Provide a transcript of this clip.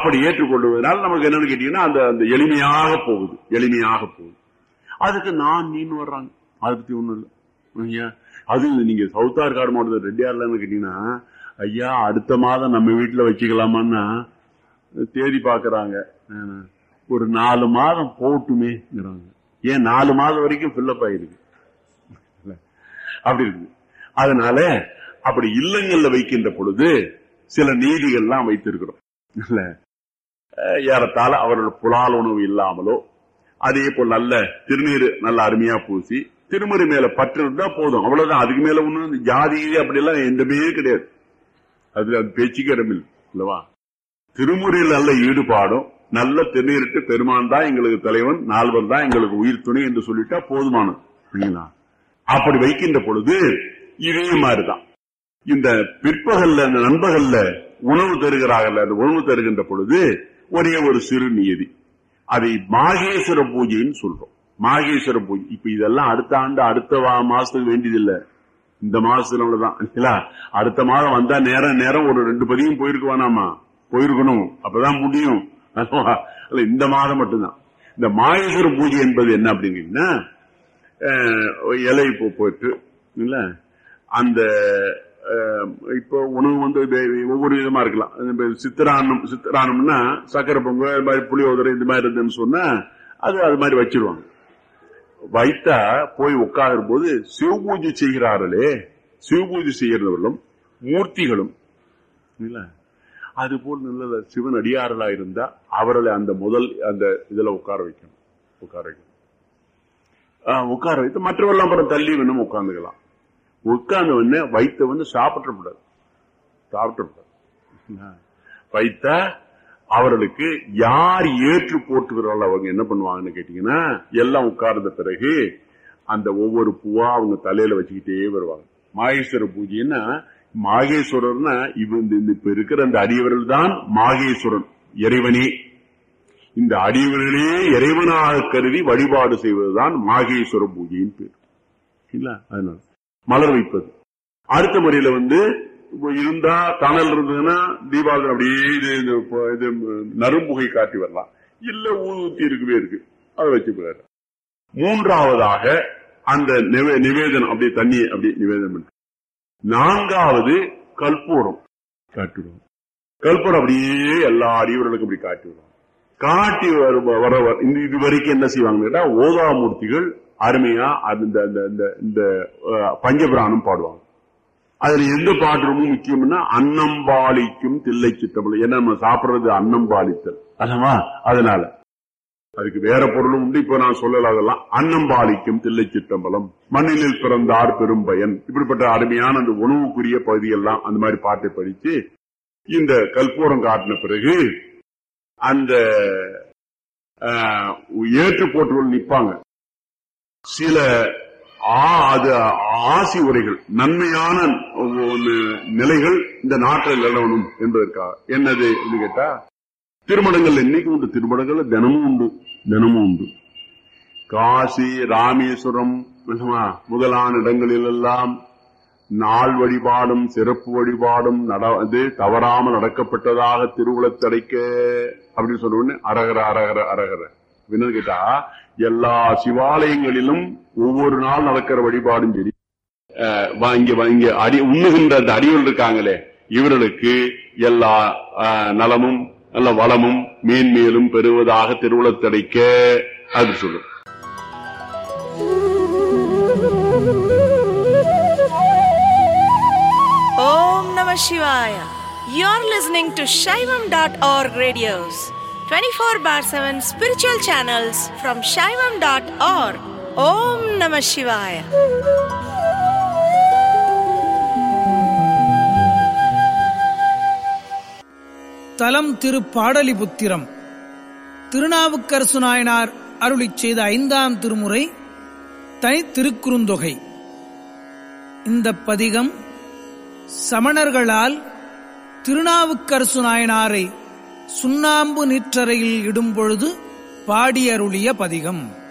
அப்படி ஏற்றுக்கொள்வதனால நமக்கு என்னன்னு கேட்டீங்கன்னா அந்த அந்த எளிமையாக போகுது எளிமையாக போகுது அதுக்கு நான் நீன்னு வர்றாங்க அதை பத்தி ஒண்ணும் இல்லை ஐயா அது நீங்க சவுத்தார் காடு மாவட்டத்தில் ரெட்டியார்லன்னு கேட்டீங்கன்னா ஐயா அடுத்த மாதம் நம்ம வீட்டுல வச்சுக்கலாமான்னா தேதி பாக்குறாங்க ஒரு நாலு மாதம் போட்டுமேங்கிறாங்க ஏன் நாலு மாதம் வரைக்கும் ஃபில்லப் ஆயிருக்கு இல்ல, அப்படி இருக்கு அதனால அப்படி இல்லங்கள்ல வைக்கின்ற பொழுது சில நீதிகள்லாம் வைத்திருக்கிறோம் இல்ல அஹ் ஏறத்தாழ அவர்கள் புலால் உணவு இல்லாமலோ அதே போல் நல்ல திருநீர் நல்ல அருமையா பூசி திருமறை மேல பற்று இருந்தா போதும் அவ்வளவுதான் அதுக்கு மேல ஒண்ணு ஜாதி அப்படி எல்லாம் எந்தமே கிடையாது அது அது பேச்சுக்கு இடமில்லை இல்லவா திருமுறையில் நல்ல ஈடுபாடும் நல்ல திருநீரிட்டு பெருமான் தான் எங்களுக்கு தலைவன் நால்வர் தான் எங்களுக்கு உயிர் துணை என்று சொல்லிட்டா போதுமானது சரிங்களா? அப்படி வைக்கின்ற பொழுது இதே மாதிரிதான் இந்த பிற்பகல்ல இந்த நண்பகல்ல உணவு தருகிறார்கள் அந்த உணவு தருகின்ற பொழுது ஒரே ஒரு சிறு நியதி அதை மாகேஸ்வர பூஜைன்னு சொல்றோம் மாகேஸ்வர பூஜை இப்ப இதெல்லாம் அடுத்த ஆண்டு அடுத்த வா- மாசத்துக்கு வேண்டியதில்லை இந்த மாசத்துல தான் இல்ல அடுத்த மாதம் வந்தா நேரம் நேரம் ஒரு ரெண்டு பதியும் போயிருக்கு வேணாமா போயிருக்கணும் அப்பதான் முடியும் அல்லவா? இல்ல இந்த மாதம் மட்டும்தான் இந்த மாகேஸ்வர பூஜை என்பது என்ன அப்படிங்கன்னா அஹ், இலை பூ போட்டு இல்ல அந்த அஹ், இப்போ உணவு வந்து வே- ஒவ்வொரு விதமா இருக்கலாம் இப்ப சித்திரான்னம் சித்திரானம்னா சக்கரை பொங்கல் இது மாதிரி புளியோதரை இந்த மாதிரி இருந்துன்னு சொன்னா அது அது மாதிரி வச்சிருவாங்க வைத்தா போய் உட்காரும் போது சிவபூஜை செய்கிறார்களே சிவபூஜை செய்கிறவர்களும் மூர்த்திகளும் இல்ல அது போல் நல்ல சிவன் அடியார்களா இருந்தா அவர்களை அந்த முதல் அந்த இதுல உட்கார வைக்கணும் உட்கார வைக்கணும் ஆஹ் உட்கார வைத்து மற்றவெல்லாம் அப்புறம் தள்ளி வேணும் உட்காந்துக்கலாம் உட்கார்ந்த உடனே வைத்த வந்து சாப்பிடக்கூடாது சாப்பிடக்கூடாது வைத்தா அவர்களுக்கு யார் ஏற்று போட்டுகிறார்கள் அவங்க என்ன பண்ணுவாங்கன்னு கேட்டீங்கன்னா எல்லாம் உட்கார்ந்த பிறகு அந்த ஒவ்வொரு பூவா அவங்க தலையில வச்சுக்கிட்டே வருவாங்க மாகேஸ்வர பூஜைன்னா மாகேஸ்வரர்னா இவ இந்த இந்த இப்ப இருக்கிற அந்த அடியவர்கள் தான் மாகேஸ்வரன் இறைவனே இந்த அடியவர்களே இறைவனாக கருதி வழிபாடு செய்வதுதான் மாகேஸ்வர பூஜையின் பேர் இல்ல அதனால மலர் வைப்பது அடுத்த முறையில வந்து இப்போ இருந்தா தணல் இருந்ததுன்னா தீபாவளி அப்படியே இது இது இப்போ இது நறும்புகை காட்டி வரலாம் இல்ல ஊத்தி இருக்கவே இருக்கு அதை வச்சு போயிடுற மூன்றாவதாக அந்த நிவே- நிவேதனம் அப்படியே தண்ணி அப்படி நிவேதனம் பண்ணு. நான்காவது கற்பூரம் காட்டுவோம் கற்பூரம் அப்படியே எல்லா அடியவர்களுக்கும் அப்படி காட்டி வருவோம் காட்டி வர வர வர- இந்த இது வரைக்கும் என்ன செய்வாங்க கேட்டா ஓதாமூர்த்திகள் அருமையா அது இந்த இந்த- இந்த இந்த அஹ், பஞ்சபிராணம் பாடுவாங்க அதுல எந்த பாட்டு ரொம்ப முக்கியம்னா அன்னம் பாலிக்கும் தில்லை சித்தம்பலம் ஏன்னா நம்ம சாப்பிடுறது அன்னம் பாலித்தல் அல்லவா அதனால அதுக்கு வேற பொருளும் உண்டு இப்ப நான் சொல்லல அதெல்லாம் அன்னம் பாலிக்கும் தில்லை சிற்றம்பலம் மண்ணிலில் பிறந்தார் பெரும் பயன் இப்படிப்பட்ட அருமையான அந்த உணவுக்குரிய பகுதியெல்லாம் அந்த மாதிரி பாட்டை படிச்சு இந்த கற்பூரம் காட்டின பிறகு அந்த ஆஹ், ஏற்று போட்டுகள் நிப்பாங்க சில ஆ- அது ஆசி உரைகள் நன்மையான ஒரு நிலைகள் இந்த நாட்டில் நிலவணும் என்பதற்காக என்னது என்று கேட்டா திருமணங்கள் என்னைக்கு உண்டு திருமணங்கள் தினமும் உண்டு தினமும் உண்டு காசி ராமேஸ்வரம் என்னமா, முதலான இடங்களில் எல்லாம் நாள் வழிபாடும் சிறப்பு வழிபாடும் நட இது தவறாமல் நடக்கப்பட்டதாக திருவுளத்தடைக்க அப்படின்னு சொன்ன உடனே அரகர அரகர அரகர என்னன்னு கேட்டா எல்லா சிவாலயங்களிலும் ஒவ்வொரு நாள் நடக்கிற வழிபாடும் சரி அஹ், வா- இங்க வா- இங்க அடி உண்ணுகின்ற அந்த அடிகள் இருக்காங்களே இவர்களுக்கு எல்லா அஹ், நலமும் நல்ல வளமும் மேன்மேலும் பெறுவதாக திருவுளத்தடைக்க அது சொல்லும் Om Namah Shivaya. You're listening to Shaivam.org radios, 24 bar 7 spiritual channels from Shaivam.org. Om Namah Shivaya. தலம் திரு பாடலிபுத்திரம் திருநாவுக்கரசு நாயனார் அருளிச் செய்த ஐந்தாம் திருமுறை தனி திருக்குறுந்தொகை இந்த பதிகம் சமணர்களால் திருநாவுக்கரசு நாயனாரை சுண்ணாம்பு நீற்றறையில் இடும்பொழுது பாடியருளிய பதிகம்